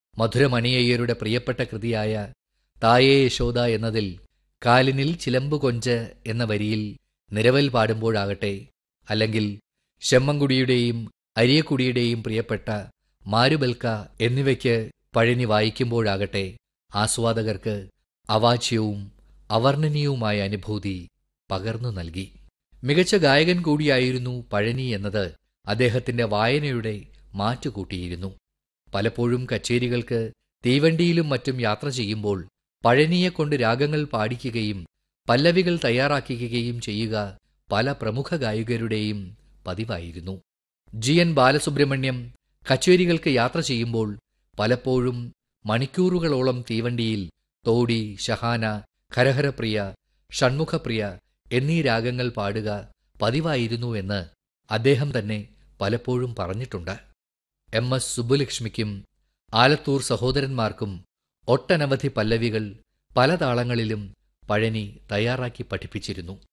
മധുരമണിയയ്യരുടെ പ്രിയപ്പെട്ട കൃതിയായ തായേ യശോദ എന്നതിൽ കാലിനിൽ ചിലമ്പു കൊഞ്ച് എന്ന വരിയിൽ നിരവൽ പാടുമ്പോഴാകട്ടെ അല്ലെങ്കിൽ ശെമ്മൻകുടിയുടെയും അരിയക്കുടിയുടെയും പ്രിയപ്പെട്ട മാരുബൽക്ക എന്നിവയ്ക്ക് പഴനി വായിക്കുമ്പോഴാകട്ടെ ആസ്വാദകർക്ക് അവാച്യവും അവർണ്ണനീയവുമായ അനുഭൂതി പകർന്നു നൽകി മികച്ച ഗായകൻ കൂടിയായിരുന്നു പഴനി എന്നത് അദ്ദേഹത്തിന്റെ വായനയുടെ മാറ്റുകൂട്ടിയിരുന്നു പലപ്പോഴും കച്ചേരികൾക്ക് തീവണ്ടിയിലും മറ്റും യാത്ര ചെയ്യുമ്പോൾ പഴനിയെക്കൊണ്ട് രാഗങ്ങൾ പാടിക്കുകയും പല്ലവികൾ തയ്യാറാക്കിക്കുകയും ചെയ്യുക പല പ്രമുഖ ഗായകരുടെയും പതിവായിരുന്നു ജി എൻ ബാലസുബ്രഹ്മണ്യം കച്ചേരികൾക്ക് യാത്ര ചെയ്യുമ്പോൾ പലപ്പോഴും മണിക്കൂറുകളോളം തീവണ്ടിയിൽ തോടി ഷഹാന ഖരഹരപ്രിയ ഷൺമുഖപ്രിയ എന്നീ രാഗങ്ങൾ പാടുക പതിവായിരുന്നു എന്ന് അദ്ദേഹം തന്നെ പലപ്പോഴും പറഞ്ഞിട്ടുണ്ട് എം എസ് സുബ്ബുലക്ഷ്മിക്കും ആലത്തൂർ സഹോദരന്മാർക്കും ഒട്ടനവധി പല്ലവികൾ പല താളങ്ങളിലും പഴനി തയ്യാറാക്കി പഠിപ്പിച്ചിരുന്നു